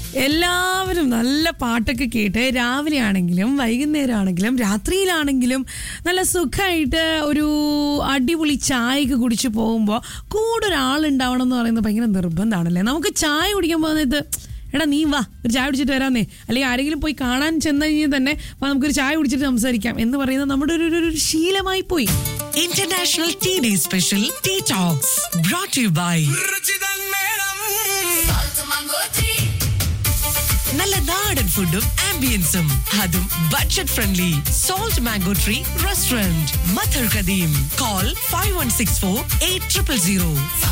എല്ലാവരും നല്ല പാട്ടൊക്കെ കേട്ട് രാവിലെ ആണെങ്കിലും വൈകുന്നേരം ആണെങ്കിലും രാത്രിയിലാണെങ്കിലും നല്ല സുഖമായിട്ട് ഒരു അടിപൊളി ചായയൊക്കെ കുടിച്ച് പോകുമ്പോൾ കൂടെ ഒരാളുണ്ടാവണം എന്ന് പറയുന്നത് ഭയങ്കര നിർബന്ധമാണല്ലേ നമുക്ക് ചായ കുടിക്കാൻ പോകുന്നത് എടാ നീ വാ ഒരു ചായ കുടിച്ചിട്ട് വരാന്നേ അല്ലെങ്കിൽ ആരെങ്കിലും പോയി കാണാൻ ചെന്ന് കഴിഞ്ഞാൽ തന്നെ വാ നമുക്കൊരു ചായ കുടിച്ചിട്ട് സംസാരിക്കാം എന്ന് പറയുന്നത് നമ്മുടെ ഒരു ഒരു- ഒരു ശീലമായി പോയി International Tea Day Special Tea Talks brought to you by നല്ല നാടൻ ഫുഡും ആംബിയൻസും അതും budget friendly Salt Mango Tree restaurant മഥർ കദീം call five one six four eight triple zero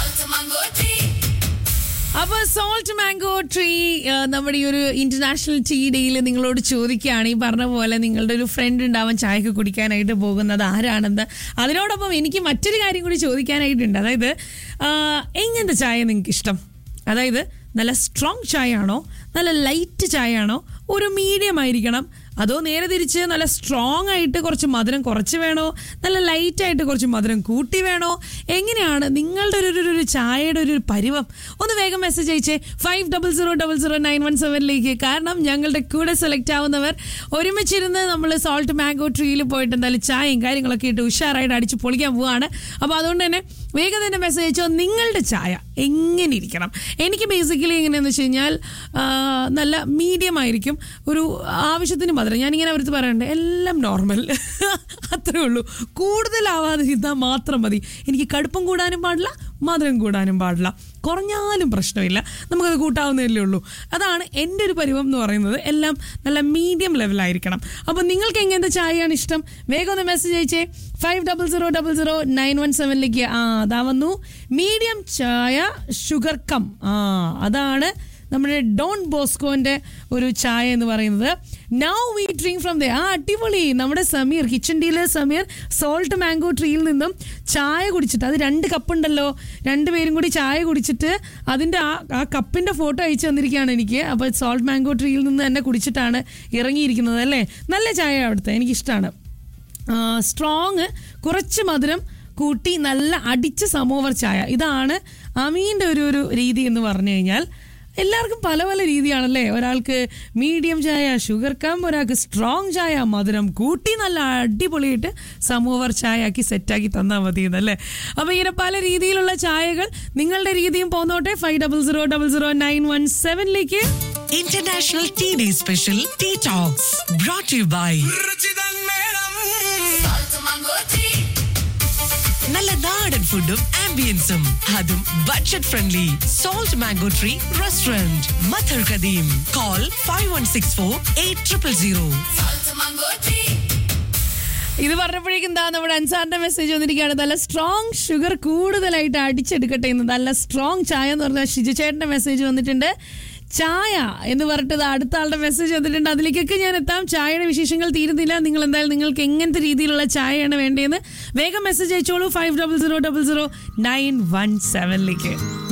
അപ്പൊ സോൾട്ട് മാംഗോ ട്രീ നമ്മുടെ ഈ ഒരു ഇന്റർനാഷണൽ ടീ ഡേയിൽ നിങ്ങളോട് ചോദിക്കുകയാണ് ഈ പറഞ്ഞ പോലെ നിങ്ങളുടെ ഒരു ഫ്രണ്ട് ഉണ്ടാവാൻ ചായക്ക് കുടിക്കാനായിട്ട് പോകുന്നത് ആരാണെന്ന് അതിനോടൊപ്പം എനിക്ക് മറ്റൊരു കാര്യം കൂടി ചോദിക്കാനായിട്ടുണ്ട് അതായത് ആ, എങ്ങനത്തെ ചായ നിങ്ങൾക്ക് ഇഷ്ടം അതായത് നല്ല സ്ട്രോങ് ചായ ആണോ നല്ല ലൈറ്റ് ചായ ആണോ ഒരു മീഡിയം ആയിരിക്കണം അതോ നേരെ തിരിച്ച് നല്ല സ്ട്രോങ് ആയിട്ട് കുറച്ച് മധുരം കുറച്ച് വേണോ നല്ല ലൈറ്റ് ആയിട്ട് കുറച്ച് മധുരം കൂട്ടി വേണോ എങ്ങനെയാണ് നിങ്ങളുടെ ഒരു ഒരു- ഒരു ചായയുടെ ഒരു പരിവം ഒന്ന് വേഗം മെസ്സേജ് അയച്ചേ five double zero double zero nine one സെവനിലേക്ക് കാരണം ഞങ്ങളുടെ കൂടെ സെലക്ട് ആവുന്നവർ ഒരുമിച്ചിരുന്ന് നമ്മൾ സോൾട്ട് മാംഗോ ട്രീയിൽ പോയിട്ട് എന്തായാലും ചായയും കാര്യങ്ങളൊക്കെ ഇട്ട് ഉഷാറായിട്ട് അടിച്ച് പൊളിക്കാൻ പോവാണ് അപ്പോൾ അതുകൊണ്ട് തന്നെ വേഗം തന്നെ മെസ്സേജ് അയച്ചോ നിങ്ങളുടെ ചായ എങ്ങനെ ഇരിക്കണം എനിക്ക് ബേസിക്കലി എങ്ങനെയാന്ന് വെച്ച് കഴിഞ്ഞാൽ ആ, നല്ല മീഡിയം ആയിരിക്കും ഒരു ആവശ്യത്തിന് മധുരം ഞാനിങ്ങനെ അവർക്ക് പറയണ്ടേ എല്ലാം നോർമൽ അത്രേ ഉള്ളൂ കൂടുതലാവാതെ ഇരുന്നാൽ മാത്രം മതി എനിക്ക് കടുപ്പം കൂടാനും പാടില്ല മധുരം കൂടാനും പാടില്ല കുറഞ്ഞാലും പ്രശ്നമില്ല നമുക്കത് കൂട്ടാവുന്നതല്ലേ ഉള്ളൂ അതാണ് എൻ്റെ ഒരു പരിവം എന്ന് പറയുന്നത് എല്ലാം നല്ല മീഡിയം ലെവലായിരിക്കണം അപ്പം നിങ്ങൾക്ക് എങ്ങനത്തെ ചായയാണ് ഇഷ്ടം വേഗം ഒന്ന് മെസ്സേജ് അയച്ചേ five double zero double zero nine one സെവനിലേക്ക് ആ അതാ വന്നു മീഡിയം ചായ ഷുഗർ കം ആ അതാണ് നമ്മുടെ ഡോൺ ബോസ്കോന്റെ ഒരു ചായ എന്ന് പറയുന്നത് now we drink from the ആ അടിപൊളി നമ്മുടെ Sameer kitchen dealer Sameer Salt Mango ട്രീയിൽ നിന്നും ചായ കുടിച്ചിട്ട് അത് രണ്ട് കപ്പ് ഉണ്ടല്ലോ രണ്ടുപേരും കൂടി ചായ കുടിച്ചിട്ട് അതിന്റെ ആ ആ കപ്പിന്റെ ഫോട്ടോ അയച്ചു തന്നിരിക്കുകയാണ് എനിക്ക് അപ്പോൾ സോൾട്ട് മാംഗോ ട്രീയിൽ നിന്ന് തന്നെ കുടിച്ചിട്ടാണ് ഇറങ്ങിയിരിക്കുന്നത് അല്ലേ നല്ല ചായ അവിടുത്തെ എനിക്കിഷ്ടമാണ് സ്ട്രോങ് കുറച്ച് മധുരം കൂട്ടി നല്ല അടിച്ച സമോവർ ചായ ഇതാണ് അമീൻ്റെ ഒരു ഒരു രീതി എന്ന് പറഞ്ഞു കഴിഞ്ഞാൽ എല്ലാവർക്കും പല പല രീതിയാണല്ലേ ഒരാൾക്ക് മീഡിയം ചായ ഷുഗർ കം ഒരാൾക്ക് സ്ട്രോങ് ചായ മധുരം കൂട്ടി നല്ല അടിപൊളിയായിട്ട് സമോവർ ചായ ആക്കി സെറ്റാക്കി തന്നാൽ മതി എന്നല്ലേ അപ്പോൾ ഇങ്ങനെ പല രീതിയിലുള്ള ചായകൾ നിങ്ങളുടെ രീതിയും പോന്നോട്ടെ five double zero double zero nine one സെവനിലേക്ക് International Tea Day Special Tea Talks brought to you by നല്ല നാടൻ ഫുഡും ആംബിയൻസും അതും budget friendly Salt Mango Tree restaurant മഥർ കദീം call five one six four eight triple zero ഇത് പറഞ്ഞപ്പോഴേക്കും എന്താ നമ്മുടെ അൻസാറിന്റെ മെസ്സേജ് വന്നിരിക്കുകയാണ് നല്ല സ്ട്രോങ് ഷുഗർ കൂടുതലായിട്ട് അടിച്ചെടുക്കട്ടെ എന്ന് നല്ല സ്ട്രോങ് ചായ എന്ന് പറഞ്ഞാൽ ഷിജു ചേട്ടന്റെ മെസ്സേജ് വന്നിട്ടുണ്ട് ചായ എന്ന് പറഞ്ഞിട്ട് ദാ അടുത്ത ആളുടെ മെസ്സേജ് വന്നിട്ടുണ്ട് അതിലേക്കൊക്കെ ഞാൻ എത്താം ചായയുടെ വിശേഷങ്ങൾ തീരുന്നില്ല നിങ്ങൾ എന്തായാലും നിങ്ങൾക്ക് എങ്ങനത്തെ രീതിയിലുള്ള ചായയാണ് വേണ്ടതെന്ന് വേഗം മെസ്സേജ് അയച്ചോളൂ five double zero double zero nine one സെവനിലേക്ക്